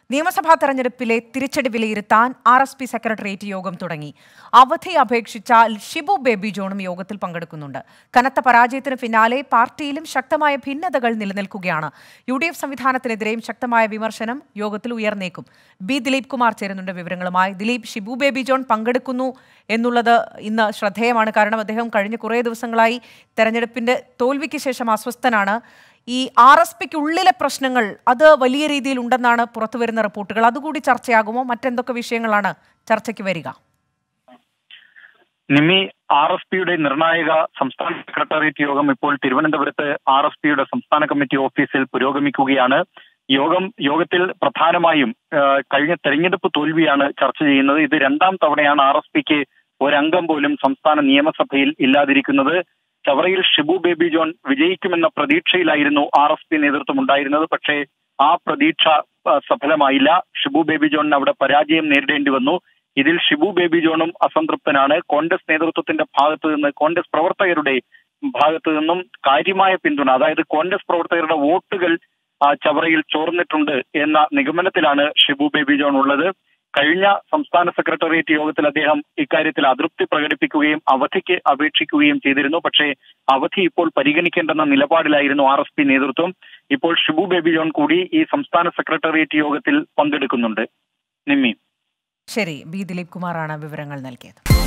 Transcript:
നിയമസഭാ തെരഞ്ഞെടുപ്പിലെ തിരിച്ചടി വിലയിരുത്താൻ ആർ എസ് പി സെക്രട്ടേറിയറ്റ് യോഗം തുടങ്ങി അവധി അപേക്ഷിച്ച ഷിബു ബേബി ജോണും യോഗത്തിൽ പങ്കെടുക്കുന്നുണ്ട് കനത്ത പരാജയത്തിന് പിന്നാലെ പാർട്ടിയിലും ശക്തമായ ഭിന്നതകൾ നിലനിൽക്കുകയാണ് യു ഡി എഫ് സംവിധാനത്തിനെതിരെയും ശക്തമായ വിമർശനം യോഗത്തിൽ ഉയർന്നേക്കും ബി ദിലീപ് കുമാർ ചേരുന്നുണ്ട് വിവരങ്ങളുമായി ദിലീപ് ഷിബു ബേബി ജോൺ പങ്കെടുക്കുന്നു എന്നുള്ളത് ഇന്ന് ശ്രദ്ധേയമാണ് കാരണം അദ്ദേഹം കഴിഞ്ഞ കുറേ ദിവസങ്ങളായി തെരഞ്ഞെടുപ്പിന്റെ തോൽവിക്ക് ശേഷം അസ്വസ്ഥനാണ് ഈ ആർ എസ് പിക്ക് ഉള്ളിലെ പ്രശ്നങ്ങൾ അത് വലിയ രീതിയിൽ ഉണ്ടെന്നാണ് പുറത്തുവരുന്ന റിപ്പോർട്ടുകൾ അതുകൂടി ചർച്ചയാകുമോ മറ്റെന്തൊക്കെ വിഷയങ്ങളാണ് ചർച്ചയ്ക്ക് വരിക നിമി ആർ എസ് പിയുടെ നിർണായക സംസ്ഥാന സെക്രട്ടേറിയറ്റ് യോഗം ഇപ്പോൾ തിരുവനന്തപുരത്ത് ആർ എസ് പിയുടെ സംസ്ഥാന കമ്മിറ്റി ഓഫീസിൽ പുരോഗമിക്കുകയാണ് യോഗം യോഗത്തിൽ പ്രധാനമായും ആ, കഴിഞ്ഞ തെരഞ്ഞെടുപ്പ് തോൽവിയാണ് ചർച്ച ചെയ്യുന്നത് ഇത് രണ്ടാം തവണയാണ് ആർ എസ് പിക്ക് ഒരംഗം പോലും സംസ്ഥാന നിയമസഭയിൽ ഇല്ലാതിരിക്കുന്നത് ചവറയിൽ ഷിബു ബേബി ജോൺ വിജയിക്കുമെന്ന പ്രതീക്ഷയിലായിരുന്നു ആർ എസ് പി നേതൃത്വം ഉണ്ടായിരുന്നത് പക്ഷേ ആ പ്രതീക്ഷ ആ, സഫലമായില്ല ഷിബു ബേബി ജോണിന് അവിടെ പരാജയം നേരിടേണ്ടി വന്നു ഇതിൽ ഷിബു ബേബി ജോണും അസംതൃപ്തനാണ് കോൺഗ്രസ് നേതൃത്വത്തിന്റെ ഭാഗത്തു നിന്ന് കോൺഗ്രസ് പ്രവർത്തകരുടെ ഭാഗത്തു നിന്നും കാര്യമായ പിന്തുണ അതായത് കോൺഗ്രസ് പ്രവർത്തകരുടെ വോട്ടുകൾ ആ, ചവറയിൽ ചോർന്നിട്ടുണ്ട് എന്ന നിഗമനത്തിലാണ് ഷിബു ബേബി ജോൺ ഉള്ളത് കഴിഞ്ഞ സംസ്ഥാന സെക്രട്ടേറിയറ്റ് യോഗത്തിൽ അദ്ദേഹം ഇക്കാര്യത്തിൽ അതൃപ്തി പ്രകടിപ്പിക്കുകയും അവധിക്ക് അപേക്ഷിക്കുകയും ചെയ്തിരുന്നു പക്ഷേ അവധി ഇപ്പോൾ പരിഗണിക്കേണ്ടെന്ന നിലപാടിലായിരുന്നു ആർ എസ് പി നേതൃത്വം ഇപ്പോൾ ഷിബു ബേബി ജോൺ കൂടി ഈ സംസ്ഥാന സെക്രട്ടേറിയറ്റ് യോഗത്തിൽ പങ്കെടുക്കുന്നുണ്ട് നിമ്മി ശരി ബി ദിലീപ് കുമാറാണ് വിവരങ്ങൾ നൽകിയത്